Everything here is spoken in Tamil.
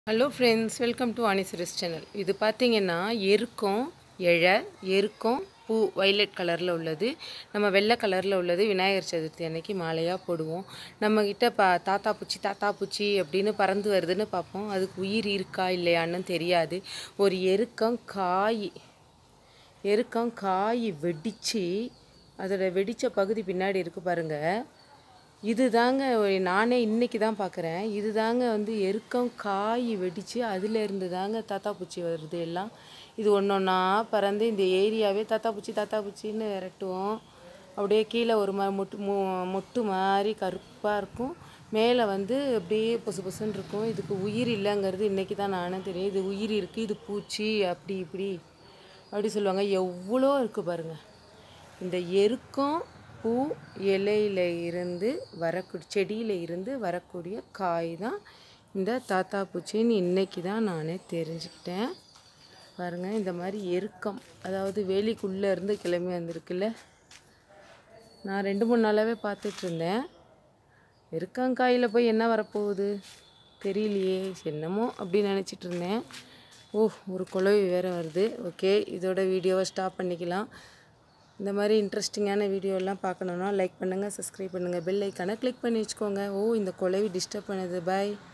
ஹலோ ஃப்ரெண்ட்ஸ் வெல்கம் டு ஆனிசரிஸ் சேனல் இது பார்த்தீங்கன்னா எருக்கம் இழை எருக்கம் பூ வைலட் கலரில் உள்ளது நம்ம வெள்ளை கலரில் உள்ளது விநாயகர் சதுர்த்தி அன்னைக்கு மாலையாக போடுவோம் நம்மக்கிட்ட ப தாத்தா பூச்சி தாத்தா பூச்சி அப்படின்னு பறந்து வருதுன்னு பார்ப்போம் அதுக்கு உயிர் இருக்கா இல்லையான்னு தெரியாது ஒரு எருக்கம் காய் எருக்கம் காய் வெடித்து அதோட வெடித்த பகுதி பின்னாடி இருக்குது பாருங்கள் இது தாங்க நானே இன்னைக்கு தான் பார்க்குறேன் இது தாங்க வந்து எருக்கம் காய் வெடித்து அதிலேருந்து தாங்க தாத்தா பூச்சி வருது எல்லாம் இது ஒன்று ஒன்றா பறந்து இந்த ஏரியாவே தாத்தா பூச்சி தாத்தா பூச்சின்னு விரட்டுவோம் அப்படியே கீழே ஒரு மாதிரி மொட்டு மொ மொட்டு மாதிரி கருப்பாக இருக்கும் மேலே வந்து அப்படியே பொசு பொசுன்னு இருக்கும் இதுக்கு உயிர் இல்லைங்கிறது இன்றைக்கி தான் நானே தெரியும் இது உயிர் இருக்குது இது பூச்சி அப்படி இப்படி அப்படி சொல்லுவாங்க எவ்வளோ இருக்குது பாருங்கள் இந்த எருக்கம் பூ இலையில இருந்து வரக்கூடிய செடியில் இருந்து வரக்கூடிய காய் தான் இந்த தாத்தா பூச்சின்னு இன்னைக்கு தான் நானே தெரிஞ்சுக்கிட்டேன் பாருங்கள் இந்த மாதிரி எருக்கம் அதாவது வேலிக்குள்ளே இருந்து கிளம்பி வந்திருக்குல்ல நான் ரெண்டு மூணு நாளாகவே பார்த்துட்டு இருந்தேன் எருக்கங்காயில் போய் என்ன வரப்போகுது தெரியலையே என்னமோ அப்படின்னு நினச்சிட்டு இருந்தேன் ஓ ஒரு குழவி வேறு வருது ஓகே இதோட வீடியோவை ஸ்டாப் பண்ணிக்கலாம் இந்த மாதிரி இன்ட்ரெஸ்டிங்கான வீடியோலாம் பார்க்கணுன்னா லைக் பண்ணுங்கள் சப்ஸ்கிரைப் பண்ணுங்கள் பெல் ஐக்கானை கிளிக் பண்ணி வச்சுக்கோங்க ஓ இந்த குழவி டிஸ்டர்ப் பண்ணுது பாய்